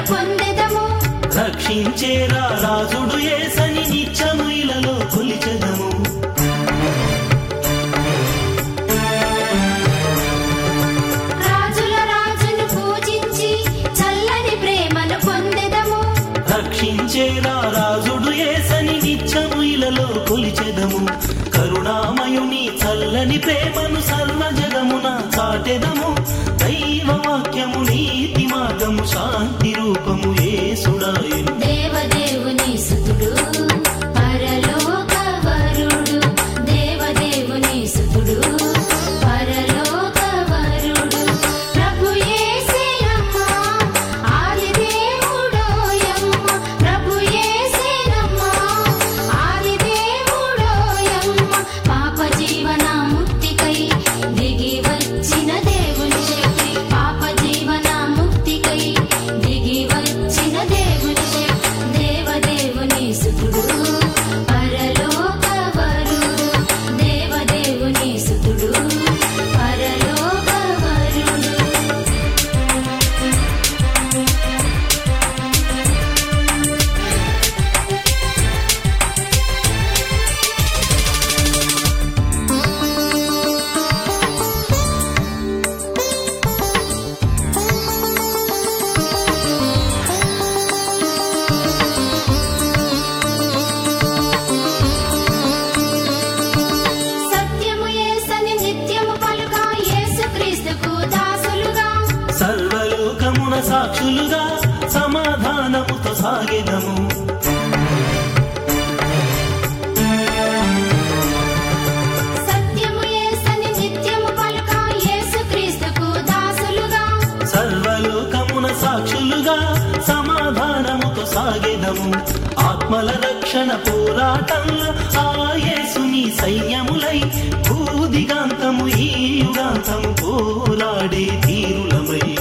పొందెదము రక్షించేరా రాజుడు ఏసని నిత్యము ఇలలో కొలిచెదము రాజుల రాజును పూజించి చల్లని ప్రేమను పొందెదము రక్షించేరా రాజుడు ఏసని నిత్యము ఇలలో కొలిచెదము కరుణామయుని చల్లని ప్రేమను సర్వ జగమున చాటెదము దైవ వాక్యము నీతి మార్గము శాంతి రూపము ఏసుడాయను దేవదేవుని సుతుడు పరలోక వరుడు దేవదేవుని సుతుడు పరలోక వరుడు ప్రభు యేసేనమ్మ ఆది దేవుడోయమ్మ ప్రభు యేసేనమ్మ ఆది దేవుడోయమ్మ పాప జీవన ముక్తికై దిగి వచ్చిన దేవుని శక్తి పాప జీవన ముక్తికై దిగి వచ్చిన దేవుని శక్తి దేవదేవుని సుతుడు పరలోక వరుడు దేవదేవుని సుతుడు పరలోక వరుడు సత్యము యేసని నిత్యము పలుక యేసుక్రీస్తుకు దాసులుగా సర్వలోకమున సాక్షులుగా సమాధానముతో సాగెదము సత్యము యేసని నిత్యము పలుక యేసుక్రీస్తుకు దాసులుగా సర్వలోకమున సాక్షులుగా సమాధానముతో సాగెదము ఆత్మల రక్షణ పోరాటంలో ఆయేసుని సైన్యములై భూదిగాంతము ఈ యుగాంతము పోరాడే తీరులమై